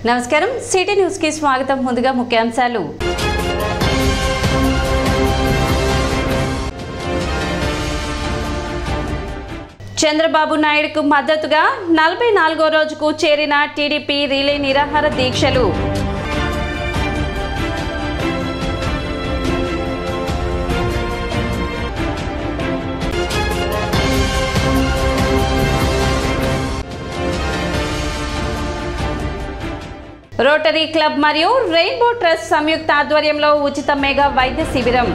నమస్కారం city news కి స్వాగతం ముందుగా ముఖ్యాంశాలు చంద్రబాబు నాయుడుకు మద్దతుగా నలభై నాలుగో రోజుకు చేరిన టీడీపీ రిలే నిరాహార దీక్షలు రోటరీ క్లబ్ మరియు రెయిన్బో ట్రస్ట్ సంయుక్త ఆధ్వర్యంలో ఉచిత మెగా వైద్య శిబిరం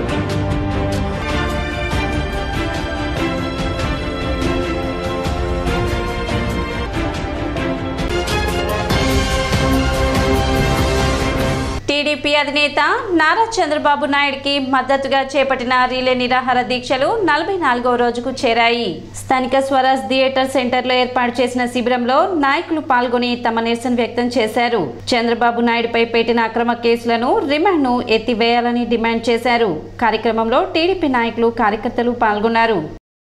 టీడీపీ అధినేత నారా చంద్రబాబు నాయుడుకి మద్దతుగా చేపట్టిన రిలే నిరాహార దీక్షలు నలభై నాలుగవ రోజుకు చేరాయి స్థానిక స్వరాజ్ థియేటర్ సెంటర్లో ఏర్పాటు చేసిన శిబిరంలో నాయకులు పాల్గొని తమ నిరసన వ్యక్తం చేశారు చంద్రబాబు నాయుడుపై పెట్టిన అక్రమ కేసులను రిమాండ్ను ఎత్తివేయాలని డిమాండ్ చేశారు కార్యక్రమంలో టీడీపీ నాయకులు కార్యకర్తలు పాల్గొన్నారు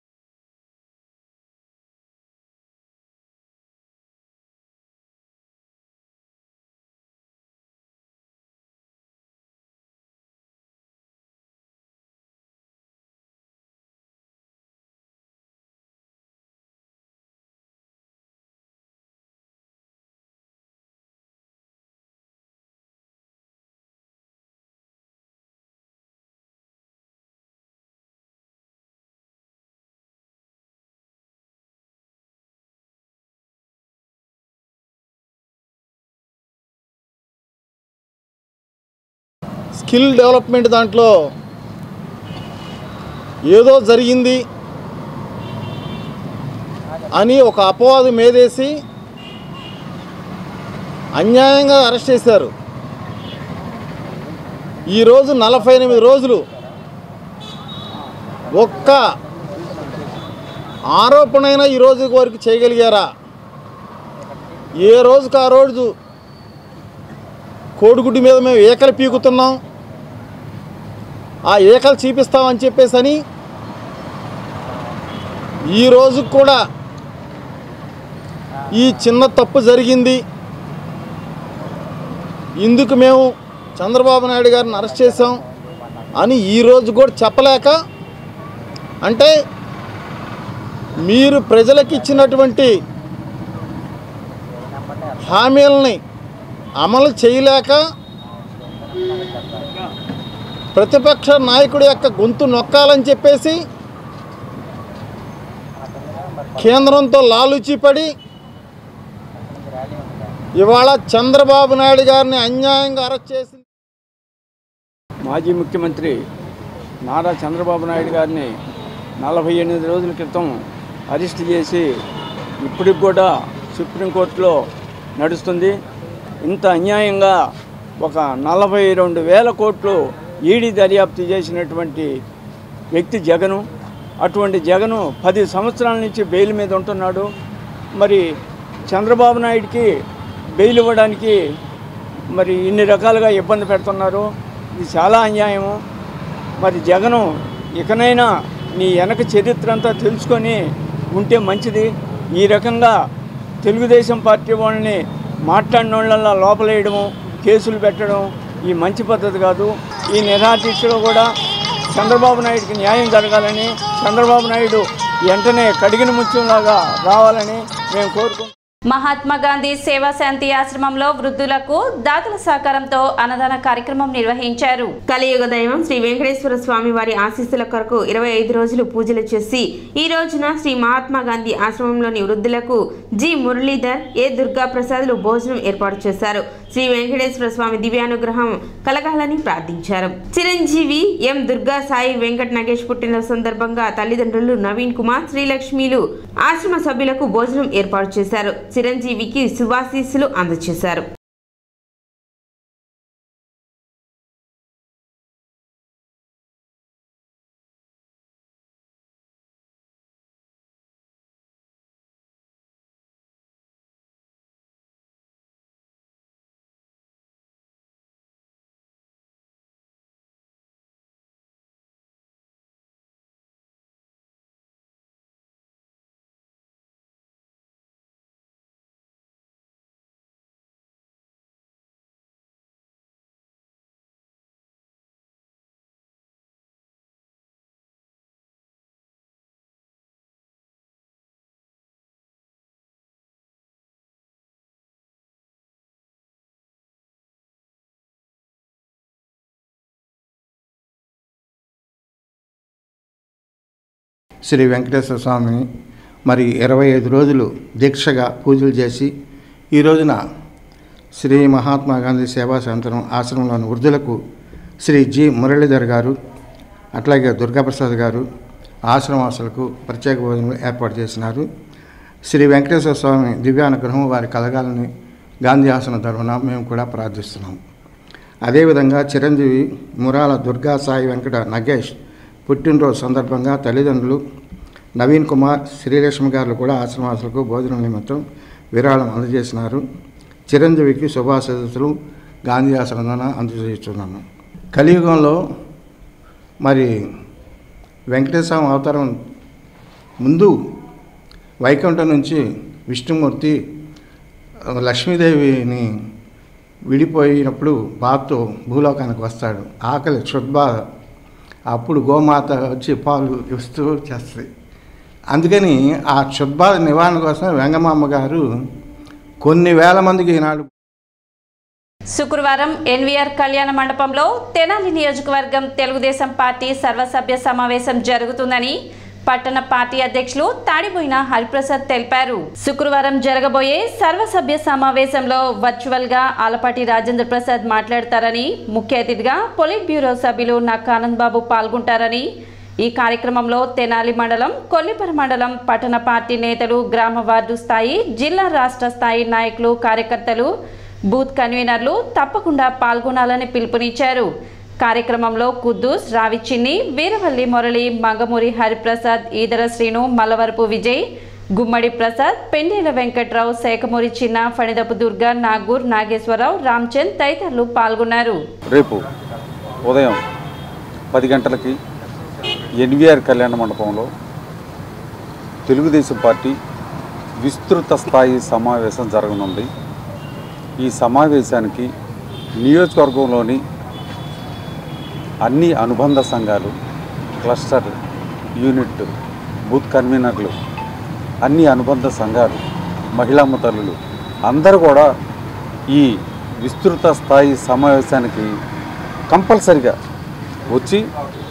స్కిల్ డెవలప్మెంట్ దాంట్లో ఏదో జరిగింది అని ఒక అపవాదు మేదేసి అన్యాయంగా అరెస్ట్ చేశారు ఈరోజు నలభై ఎనిమిది రోజులు ఒక్క ఆరోపణైనా ఈ రోజు వరకు చేయగలిగారా ఏ రోజుకు ఆ రోజు కోడిగుడ్డు మీద మేము ఏకలు పీకుతున్నాం ఆ ఏకలు చూపిస్తామని చెప్పేసి అని ఈ రోజు కూడా ఈ చిన్న తప్పు జరిగింది ఇందుకు మేము చంద్రబాబు నాయుడు గారిని అరెస్ట్ చేసాం అని ఈరోజు కూడా చెప్పలేక అంటే మీరు ప్రజలకు ఇచ్చినటువంటి హామీలని అమలు చేయలేక ప్రతిపక్ష నాయకుడి యొక్క గొంతు నొక్కాలని చెప్పేసి కేంద్రంతో లాలుచిపడి ఇవాళ చంద్రబాబు నాయుడు గారిని అన్యాయంగా అరెస్ట్ చేసి మాజీ ముఖ్యమంత్రి నారా చంద్రబాబు నాయుడు గారిని నలభై ఎనిమిది రోజుల క్రితం అరెస్ట్ చేసి ఇప్పటికి కూడా సుప్రీంకోర్టులో నడుస్తుంది ఇంత అన్యాయంగా ఒక నలభై రెండు వేల కోట్లు ఈడీ దర్యాప్తు చేసినటువంటి వ్యక్తి జగను అటువంటి జగను పది సంవత్సరాల నుంచి బెయిల్ మీద ఉంటున్నాడు మరి చంద్రబాబు నాయుడికి బెయిల్ ఇవ్వడానికి మరి ఇన్ని రకాలుగా ఇబ్బంది పెడుతున్నారు ఇది చాలా అన్యాయము మరి జగను ఇకనైనా నీ వెనక చరిత్ర అంతా తెలుసుకొని ఉంటే మంచిది ఈ రకంగా తెలుగుదేశం పార్టీ వాళ్ళని మాట్లాడిన వాళ్ళ లోపలేయడము కేసులు పెట్టడం ఈ మంచి పద్ధతి కాదు ఈ నిరాదీక్షలో కూడా చంద్రబాబు నాయుడికి న్యాయం జరగాలని చంద్రబాబు నాయుడు వెంటనే కడిగిన ముత్యంలాగా రావాలని మేము కోరుకుంటున్నాం మహాత్మా గాంధీ సేవా శాంతి ఆశ్రమంలో వృద్ధులకు దాతల సహకారంతో అన్నదాన కార్యక్రమం నిర్వహించారు కలియుగ దైవం శ్రీ వెంకటేశ్వర స్వామి వారి ఆశీస్సుల కొరకు ఇరవై ఐదు రోజులు పూజలు చేసి ఈ రోజున శ్రీ మహాత్మా గాంధీ ఆశ్రమంలోని వృద్ధులకు జి మురళీధర్ ఏ దుర్గా ప్రసాద్లు భోజనం ఏర్పాటు చేశారు శ్రీ వెంకటేశ్వర స్వామి దివ్యానుగ్రహం కలగాలని ప్రార్థించారు చిరంజీవి ఎం దుర్గా సాయి వెంకట నగేష్ పుట్టిన సందర్భంగా తల్లిదండ్రులు నవీన్ కుమార్ శ్రీలక్ష్మిలు ఆశ్రమ సభ్యులకు భోజనం ఏర్పాటు చేశారు చిరంజీవికి శుభాశీస్సులు అందజేశారు శ్రీ వెంకటేశ్వర స్వామిని మరి ఇరవై ఐదు రోజులు దీక్షగా పూజలు చేసి ఈ రోజున శ్రీ మహాత్మా గాంధీ సేవా సాయంత్రం ఆశ్రమంలోని వృద్ధులకు శ్రీ జి మురళీధర్ గారు అట్లాగే దుర్గాప్రసాద్ గారు ఆశ్రమవాసులకు ప్రత్యేక భోజనం ఏర్పాటు చేసినారు శ్రీ వెంకటేశ్వర స్వామి దివ్యానుగ్రహం వారి కలగాలని గాంధీ ఆశ్రమం తరఫున మేము కూడా ప్రార్థిస్తున్నాం అదేవిధంగా చిరంజీవి మురాల దుర్గా సాయి వెంకట నగేష్ పుట్టినరోజు సందర్భంగా తల్లిదండ్రులు నవీన్ కుమార్ శ్రీలక్ష్మి గారు కూడా ఆశ్రమవాసులకు భోజనం నిమిత్తం విరాళం అందజేసినారు చిరంజీవికి శుభాశీస్సులు గాంధీ ఆశ్రమం అందజేస్తున్నాను కలియుగంలో మరి వెంకటేశ్వర అవతారం ముందు వైకుంఠం నుంచి విష్ణుమూర్తి ఆ, లక్ష్మీదేవిని విడిపోయినప్పుడు బాధతో భూలోకానికి వస్తాడు ఆకలి క్షుద్బాధ అప్పుడు గోమాత వచ్చి పాలు ఇస్తూ చేస్తుంది అందుకని ఆ క్షుద్బాధ నివారణ కోసం వెంగమామ గారు కొన్ని వేల మందికి ఈనాడు శుక్రవారం ఎన్వీఆర్ కళ్యాణ మండపంలో తెనాలి నియోజకవర్గం తెలుగుదేశం పార్టీ సర్వసభ్య సమావేశం జరుగుతుందని పట్టణ పార్టీ అధ్యక్షులు తాడిపోయిన హరిప్రసాద్ తెలిపారు శుక్రవారం జరగబోయే సర్వసభ్య సమావేశంలో వర్చువల్ గా ఆలపాటి రాజేంద్ర ప్రసాద్ మాట్లాడతారని ముఖ్య అతిథిగా పొలిట్ బ్యూరో సభ్యులు నక్క ఆనంద్ బాబు పాల్గొంటారని ఈ కార్యక్రమంలో తెనాలి మండలం కొల్లిపర మండలం పట్టణ పార్టీ నేతలు గ్రామ వార్డు స్థాయి జిల్లా రాష్ట్ర స్థాయి నాయకులు కార్యకర్తలు బూత్ కన్వీనర్లు తప్పకుండా పాల్గొనాలని పిలుపునిచ్చారు కార్యక్రమంలో కుద్దూస్ రావిచిన్ని వీరవల్లి మురళి మంగమూరి హరిప్రసాద్ ఈదర శ్రీను మల్లవరపు విజయ్ గుమ్మడి ప్రసాద్ పెండేల వెంకట్రావు శేఖమూరి చిన్న ఫణిదపు దుర్గా నాగూర్ నాగేశ్వరరావు రామ్చంద్ తదితరులు పాల్గొన్నారు రేపు ఉదయం పది గంటలకి ఎన్వీఆర్ కళ్యాణ మండపంలో తెలుగుదేశం పార్టీ విస్తృత స్థాయి సమావేశం జరగనుంది ఈ సమావేశానికి నియోజకవర్గంలోని అన్ని అనుబంధ సంఘాలు క్లస్టర్ యూనిట్ బూత్ కన్వీనర్లు అన్ని అనుబంధ సంఘాలు మహిళా తల్లులు అందరూ కూడా ఈ విస్తృత స్థాయి సమావేశానికి కంపల్సరిగా వచ్చి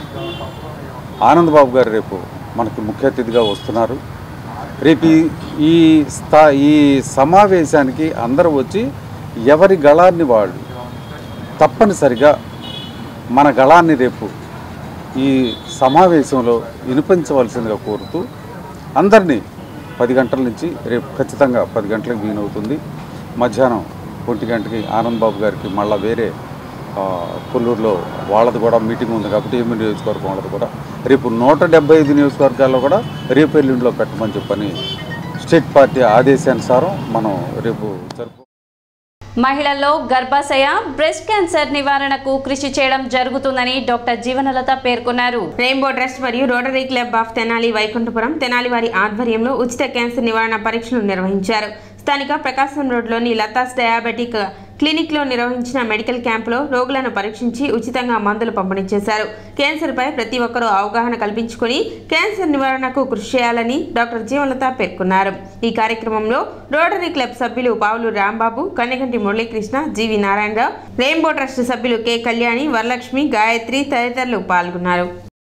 ఆనందబాబు గారు రేపు మనకి ముఖ్య అతిథిగా వస్తున్నారు రేపు ఈ- ఈ స్థా ఈ సమావేశానికి అందరూ వచ్చి ఎవరి గళాన్ని వాళ్ళు తప్పనిసరిగా మన గళాన్ని రేపు ఈ సమావేశంలో వినిపించవలసిందిగా కోరుతూ అందరినీ పది గంటల నుంచి రేపు ఖచ్చితంగా పది గంటలకు వీనవుతుంది మధ్యాహ్నం ఒంటి గంటకి ఆనంద్ బాబు గారికి మళ్ళీ వేరే ఆ, కొల్లూరులో వాళ్ళది కూడా మీటింగ్ ఉంది కాబట్టి ఏమి నియోజకవర్గం వాళ్ళది కూడా రేపు నూట డెబ్బై ఐదు నియోజకవర్గాల్లో కూడా రేపు ఎల్లుండిలో పెట్టమని చెప్పని స్టేట్ పార్టీ ఆదేశానుసారం మనం రేపు జరుపు మహిళల్లో గర్భాశయ బ్రెస్ట్ క్యాన్సర్ నివారణకు కృషి చేయడం జరుగుతుందని డాక్టర్ జీవనలత పేర్కొన్నారు రెయిన్బో ట్రస్ట్ మరియు rotary club of Tenali Vaikunthapuram Tenali వారి ఆధ్వర్యంలో ఉచిత క్యాన్సర్ నివారణ పరీక్షలు నిర్వహించారు స్థానిక ప్రకాశం రోడ్లోని లతాస్ డయాబెటిక్ క్లినిక్లో నిర్వహించిన మెడికల్ క్యాంపులో రోగులను పరీక్షించి ఉచితంగా మందులు పంపిణీ చేశారు క్యాన్సర్పై ప్రతి ఒక్కరూ అవగాహన కల్పించుకొని క్యాన్సర్ నివారణకు కృషి చేయాలని డాక్టర్ జీవలత పేర్కొన్నారు ఈ కార్యక్రమంలో రోటరీ క్లబ్ సభ్యులు Pavulu Rambabu Kanneganti Muralikrishna G V Narayanarao rainbow trust సభ్యులు కె కళ్యాణి వరలక్ష్మి గాయత్రి తదితరులు పాల్గొన్నారు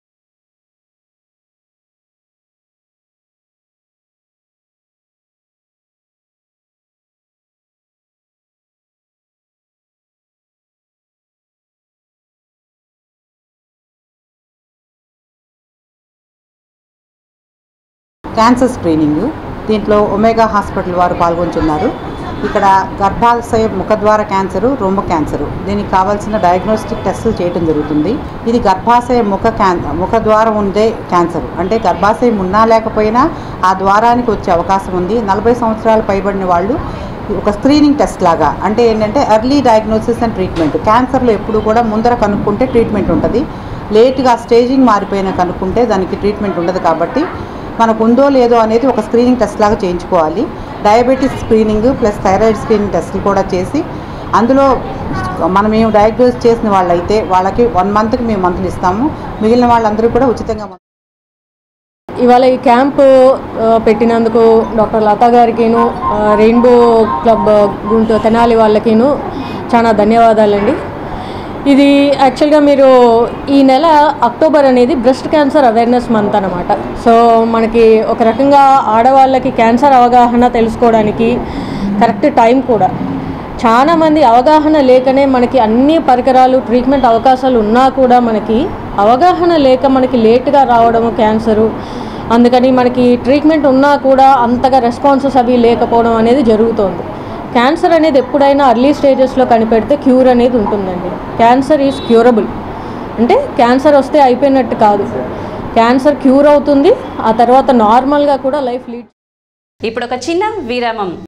క్యాన్సర్ స్క్రీనింగ్ దీంట్లో ఒమేగా హాస్పిటల్ వారు పాల్గొంటున్నారు ఇక్కడ గర్భాశయ ముఖద్వార క్యాన్సరు రొమ్ము క్యాన్సరు దీనికి కావాల్సిన డయాగ్నోస్టిక్ టెస్టులు చేయడం జరుగుతుంది ఇది గర్భాశయ ముఖ క్యాన్ ముఖద్వారం ఉండే క్యాన్సర్ అంటే గర్భాశయం ఉన్నా లేకపోయినా ఆ ద్వారానికి వచ్చే అవకాశం ఉంది నలభై సంవత్సరాలు పైబడిన వాళ్ళు ఒక స్క్రీనింగ్ టెస్ట్ లాగా అంటే ఏంటంటే ఎర్లీ డయాగ్నోసిస్ అండ్ ట్రీట్మెంట్ క్యాన్సర్లో ఎప్పుడు కూడా ముందర కనుక్కుంటే ట్రీట్మెంట్ ఉంటుంది లేట్గా స్టేజింగ్ మారిపోయిన కనుక్కుంటే దానికి ట్రీట్మెంట్ ఉండదు కాబట్టి మనకు ఉందో లేదో అనేది ఒక స్క్రీనింగ్ టెస్ట్ లాగా చేయించుకోవాలి diabetes screening plus thyroid screening టెస్ట్లు కూడా చేసి అందులో మనం మేము డయాగ్నోస్ చేసిన వాళ్ళైతే వాళ్ళకి వన్ మంత్కి మేము మందులు ఇస్తాము మిగిలిన వాళ్ళందరూ కూడా ఉచితంగా మందులు ఇవాళ ఈ క్యాంపు ఆ, పెట్టినందుకు డాక్టర్ లతా గారికిను ఆ, రెయిన్బో క్లబ్ గుంటూరు తెనాలి వాళ్ళకిను చాలా ధన్యవాదాలండి ఇది యాక్చువల్గా మీరు ఈ నెల అక్టోబర్ అనేది బ్రెస్ట్ క్యాన్సర్ అవేర్నెస్ మంత్ అనమాట సో మనకి ఒక రకంగా ఆడవాళ్ళకి క్యాన్సర్ అవగాహన తెలుసుకోవడానికి కరెక్ట్ టైం కూడా చాలా మంది అవగాహన లేకనే మనకి అన్ని పరికరాలు ట్రీట్మెంట్ అవకాశాలు ఉన్నా కూడా మనకి అవగాహన లేక మనకి లేట్గా రావడము క్యాన్సరు అందుకని మనకి ట్రీట్మెంట్ ఉన్నా కూడా అంతగా రెస్పాన్సెస్ అవి లేకపోవడం అనేది జరుగుతోంది క్యాన్సర్ అనేది ఎప్పుడైనా అర్లీ స్టేజెస్లో కనిపెడితే క్యూర్ అనేది ఉంటుందండి క్యాన్సర్ ఈజ్ క్యూరబుల్ అంటే క్యాన్సర్ వస్తే అయిపోయినట్టు కాదు క్యాన్సర్ క్యూర్ అవుతుంది ఆ తర్వాత నార్మల్గా కూడా లైఫ్ లీడ్ ఇప్పుడు ఒక చిన్న విరామం